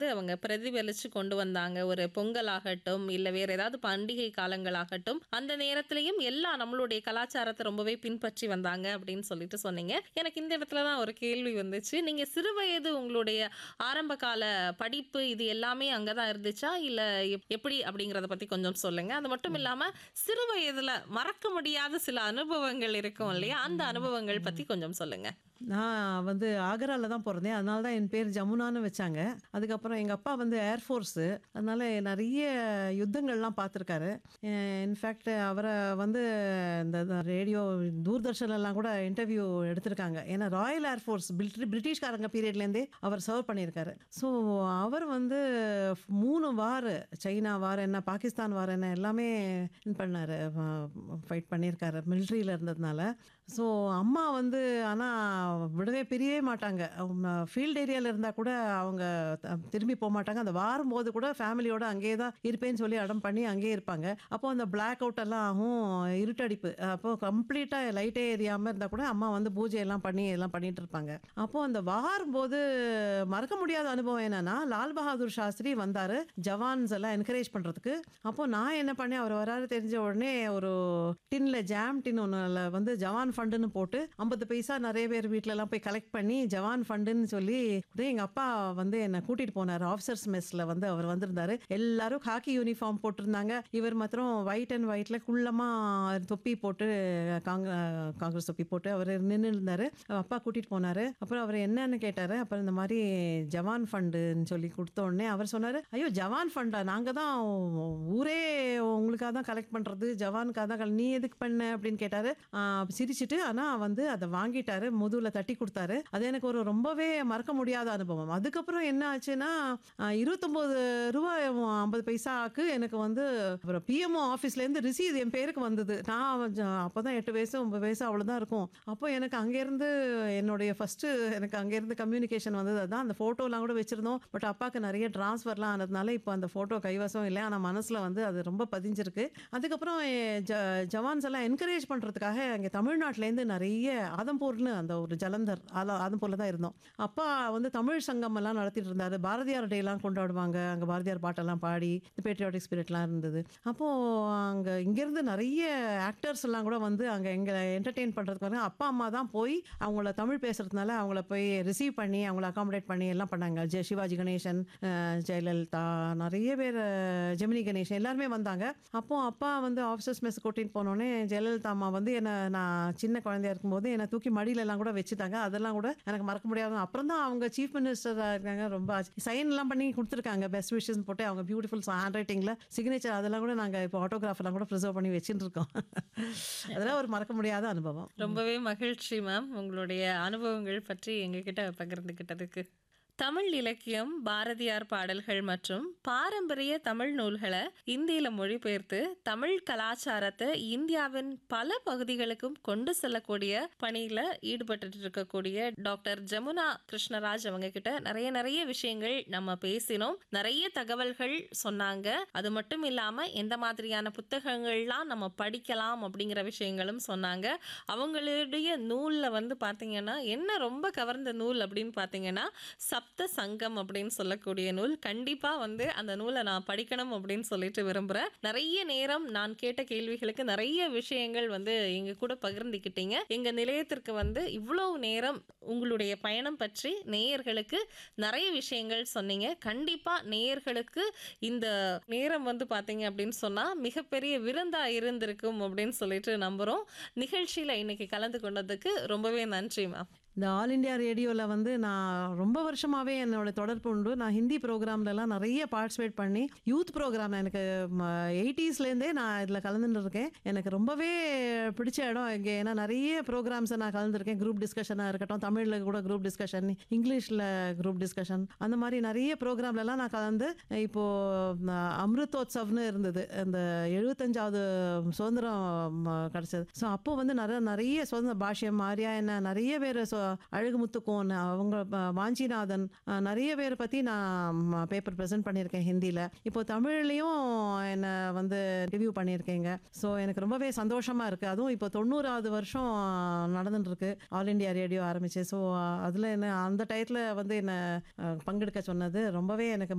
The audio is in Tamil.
அவங்க பிரதிபலிச்சு கொண்டு வந்தாங்க. ஒரு பொங்கல் ஆகட்டும், இல்ல வேற ஏதாவது பண்டிகை காலங்களாகட்டும், அந்த நேரத்திலயும் எல்லாம் நம்மளுடைய கலாச்சாரத்த ரொம்பவே பின்பற்றி வந்தாங்க அப்படின்னு சொல்லிட்டு சொன்னீங்க. எனக்கு இந்த இடத்துல தான் ஒரு கேள்வி வந்துச்சு. நீங்க சிறு வயது உங்களுடைய ஆரம்ப கால படிப்பு இது எல்லாமே அங்க தான் இருந்துச்சா? இல்ல எப் எப்படி அப்படிங்கிறத பத்தி கொஞ்சம் சொல்லுங்க. அது மட்டும் இல்லாம சிறு வயதுல மறக்க முடியாத சில அனுபவங்கள் இருக்கும் இல்லையா? அந்த அனுபவங்கள் பத்தி கொஞ்சம் சொல்லுங்க. நான் வந்து ஆக்ரால தான் பொறந்தேன். அதனால தான் என் பேர் ஜமுனான்னு வச்சாங்க. அதுக்கப்புறம் எங்க அப்பா வந்து ஏர் ஃபோர்ஸு. அதனால நெறைய யுத்தங்கள்லாம் பார்த்துருக்காரு. அ இன்ஃபேக்ட் அவர வந்து இந்த த ரேடியோ தூர்தர்ஷன்லலாம் கூட இன்டர்வியூ எடுத்திருக்காங்க. ஏன்னா ராயல் ஏர் ஃபோர்ஸ் பில்ட்ரி பிரிட்டிஷ்காரங்க பீரியட்லேருந்தே அவர் சர்வ் பண்ணியிருக்காரு. ஸோ அவர் வந்து 3 வார் சைனா வார் என்ன, பாகிஸ்தான் வார் என்ன எல்லாமே இது பண்ணாரு. அ ஃபைட் பண்ணியிருக்காரு மிலிட்ரியில இருந்ததுனால. ஸோ அம்மா வந்து ஆனா விடவே பிரியவே மாட்டாங்க. அவங்க ஃபீல்ட் ஏரியால இருந்தா கூட அவங்க த திரும்பி போமாட்டாங்க. அந்த வாரும்போது கூட ஃபேமிலியோட அங்கேயே தான் இருப்பேன்னு சொல்லி அடம் பண்ணி அங்கேயே இருப்பாங்க. அப்போ அந்த பிளாக் அவுட் எல்லாம் ஆகும். இருட்டடிப்பு. அப்போ கம்ப்ளீட்டா லைட்டே எரியாம இருந்தா கூட அம்மா வந்து பூஜையெல்லாம் பண்ணி எல்லாம் பண்ணிட்டு இருப்பாங்க. அப்போ அந்த வாரும்போது மறக்க முடியாத அனுபவம் என்னன்னா, லால் பகாதூர் சாஸ்திரி வந்தாரு. ஜவான்ஸ் எல்லாம் என்கரேஜ் பண்றதுக்கு. அப்போ நான் என்ன பண்ணேன், அவர் வராரு தெரிஞ்ச உடனே ஒரு டின்ல ஜாம் டின் ஒண்ணுல வந்து ஜவான் ஃபண்டுன்னு போட்டு 50 பைசா நெறைய பேர் வீட்லலாம் போய் கலெக்ட் பண்ணி ஜவான் ஃபண்டுன்னு சொல்லி எங்க அப்பா வந்து என்ன கூட்டிட்டு போனாரு. ஆஃபீசர்ஸ் மெஸ்ல வந்து அவர் வந்திருந்தாரு. எல்லாரும் காக்கி யூனிஃபார்ம் போட்டிருந்தாங்க. இவர் மாத்திரம் ஒயிட் அண்ட் ஒயிட்ல குள்ளமா தொப்பி போட்டு காங்க காங்கிரஸ் தொப்பி போட்டு அவரு நின்னு இருந்தாரு. அப்பா கூட்டிட்டு போனாரு. அப்புறம் அவரு என்னன்னு கேட்டாரு. அப்புறம் இந்த மாரி ஜவான் ஃபண்டுன்னு சொல்லி குடுத்த உடனே அவர் சொன்னாரு, "ஐயோ! ஜவான் ஃபண்டா? நாங்க தான் ஊரே உங்களுக்காக தான் கலெக்ட் பண்றது. ஜவானுக்காக தான் கல் நீ எதுக்கு பண்ண?" அப்படின்னு கேட்டாரு. அ சிரிச்சுட்டு ஆனா வந்து அத வாங்கிட்டாரு. முதுகுல தட்டி குடுத்தாரு. அது எனக்கு ஒரு ரொம்பவே மறக்க முடியாத அனுபவம். அதுக்கப்புறம் என்ன ஆச்சுன்னா, அ ரூ. 29 50 பைசாக்கு எனக்கு வந்து அப்புறம் பிஎம்ஓ ஆஃபீஸ்லேருந்து ரிசீவ் என் பேருக்கு வந்தது. நான் ஜ அப்பதான் 8 வயசு, 9 வயசு அவ்வளோதான் இருக்கும். அப்போ எனக்கு அங்கேருந்து என்னுடைய ஃபர்ஸ்ட்டு எனக்கு அங்கேருந்து கம்யூனிகேஷன் வந்தது அதான். அந்த ஃபோட்டோலாம் கூட வச்சிருந்தோம். பட் அப்பாக்கு நெறைய ட்ரான்ஸ்ஃபர்லாம் ஆனதுனால இப்போ அந்த ஃபோட்டோ கைவசம் இல்ல. ஆனா மனசுல வந்து அது ரொம்ப பதிஞ்சிருக்கு. அதுக்கப்புறம் எ ஜ ஜவான்ஸ் எல்லாம் என்கரேஜ் பண்றதுக்காக இங்க தமிழ்நாட்டிலேருந்து நெறைய ஆதம்பூர்னு அந்த ஒரு ஜலந்தர் ஆல ஆதம்பூர்ல தான் இருந்தோம். அப்பா வந்து தமிழ் சங்கம் எல்லாம் நடத்திட்டு இருந்தாரு. பாரதியார் டேலாம் கொண்டாடுவாங்க. அங்க பாரதியார் பாட்டெல்லாம் பாடி இந்த பேட்ரியாட்டிக் ஸ்பிரிட்லாம் இருந்தது. அப்போ அங்க இங்கேருந்து நெறைய ஆக்டர்ஸ் எல்லாம் கூட வந்து அங்க எங்கள என்டர்டெயின் பண்றதுக்கு வராங்க. அப்பா, அம்மா தான் போய் அவங்கள தமிழ் பேசுறதுனால அவங்கள போய் ரிசீவ் பண்ணி அவங்கள அகாமடேட் பண்ணி எல்லாம் பண்ணாங்க. ஜெ சிவாஜி கணேசன், அ ஜெயலலிதா நெறைய பேர் ஜெமினி கணேசன் எல்லாருமே வந்தாங்க. அப்போ அப்பா வந்து ஆஃபீசர்ஸ் மெஸ் கூட்டிட்டு போனோனே ஜெயலலிதா அம்மா வந்து என்ன நான் சின்ன குழந்தையா இருக்கும்போது என்ன தூக்கி மடியிலலாம் கூட வச்சுட்டாங்க. அதெல்லாம் கூட எனக்கு மறக்க முடியாது. அப்புறம் தான் அவங்க சீஃப் மினிஸ்டரா இருக்காங்க. ரொம்ப ஆச்சு சைன்லாம் பண்ணி குடுத்துருக்காங்க. பெஸ்ட் விஷஸ்ன்னு போட்டு அவங்க பியூட்டிஃபுல் ஹேண்ட் ரைட்டிங்ல சிக்னேச்சர் அதெல்லாம் கூட நாங்க இப்போ ஆட்டோகிராஃப்லாம் கூட ப்ரிசர்வ் பண்ணி வச்சுட்டு இருக்கோம். அதெல்லாம் ஒரு மறக்க முடியாத அனுபவம். ரொம்பவே மகிழ்ச்சி மேம். உங்களுடைய அனுபவங்கள் பற்றி எங்ககிட்ட பகிர்ந்துக்கிட்டதுக்கு. தமிழ் இலக்கியம், பாரதியார் பாடல்கள் மற்றும் பாரம்பரிய தமிழ் நூல்கள இந்தியில மொழிபெயர்த்து தமிழ் கலாச்சாரத்த இந்தியாவின் பல பகுதிகளுக்கும் கொண்டு செல்லக்கூடிய பணியில ஈடுபட்டுட்டு இருக்கக்கூடிய டாக்டர் ஜமுனா கிருஷ்ணராஜ் அவங்க கிட்ட நெறைய நெறைய விஷயங்கள் நம்ம பேசினோம். நெறைய தகவல்கள் சொன்னாங்க. அது மட்டும் இல்லாம எந்த மாதிரியான புத்தகங்கள்லாம் நம்ம படிக்கலாம் அப்படிங்கிற விஷயங்களும் சொன்னாங்க. அவங்களுடைய நூல்ல வந்து பார்த்தீங்கன்னா, என்ன ரொம்ப கவர்ந்த நூல் அப்படின்னு பார்த்தீங்கன்னா, சப்த சங்கம் அப்படின்னு சொல்லக்கூடிய நூல். கண்டிப்பா வந்து அந்த நூல நான் படிக்கணும் அப்படின்னு சொல்லிட்டு விரும்புறேன். நெறைய நேரம் நான் கேட்ட கேள்விகளுக்கு நெறைய விஷயங்கள் வந்து எங்க கூட பகிர்ந்துக்கிட்டீங்க. எங்க நிலையத்திற்கு வந்து இவ்வளவு நேரம் உங்களுடைய பயணம் பற்றி நேயர்களுக்கு நெறைய விஷயங்கள் சொன்னீங்க. கண்டிப்பா நேயர்களுக்கு இந்த நேரம் வந்து பார்த்தீங்க அப்படின்னு சொன்னா, மிகப்பெரிய விருந்தா இருந்திருக்கும் அப்படின்னு சொல்லிட்டு நம்புறோம். நிகழ்ச்சியில இன்னைக்கு கலந்து கொண்டதுக்கு ரொம்பவே நன்றி மேம். இந்த ஆல் இண்டியா ரேடியோல வந்து நான் ரொம்ப வருஷமாவே என்னோட தொடர்பு உண்டு. நான் ஹிந்தி ப்ரோகிராம்லலாம் நெறைய பார்ட்டிசிபேட் பண்ணி யூத் ப்ரோகிராம் எனக்கு ம 80ஸ்லேருந்தே நான் இதில கலந்துட்டு இருக்கேன். எனக்கு ரொம்பவே பிடிச்ச இடம் இங்க. ஏன்னா நெறைய ப்ரோகிராம்ஸ நான் கலந்துருக்கேன். குரூப் டிஸ்கஷனா இருக்கட்டும், தமிழ்ல கூட குரூப் டிஸ்கஷன், இங்கிலீஷ்ல குரூப் டிஸ்கஷன் அந்த மாரி நெறைய ப்ரோகிராம்லலாம் நான் கலந்து இப்போ அ அம்ருதோத்சவ்னு இருந்தது. அந்த 75வது சுதந்திரம் கிடைச்சது. ஸோ அப்போ வந்து நெற நெறைய சுதந்திர பாஷ்யம், ஆர்யா என்ன நெறைய பேர் சொ அழகுமுத்துக்கோன் அவங்க ப வாஞ்சிநாதன் அ நெறைய பேர பத்தி நான் பேப்பர் பிரசன்ட் பண்ணியிருக்கேன் ஹிந்தியில. இப்போ தமிழ்லயும் என்ன வந்து ரிவ்யூ பண்ணியிருக்கேங்க. ஸோ எனக்கு ரொம்பவே சந்தோஷமா இருக்கு. அதுவும் இப்போ 90வது வருஷம் நடந்துட்டு இருக்கு. ஆல் இண்டியா ரேடியோ ஆரம்பிச்சு. ஸோ அதில என்ன அந்த டயத்துல வந்து என்ன அ பங்கெடுக்க சொன்னது ரொம்பவே எனக்கு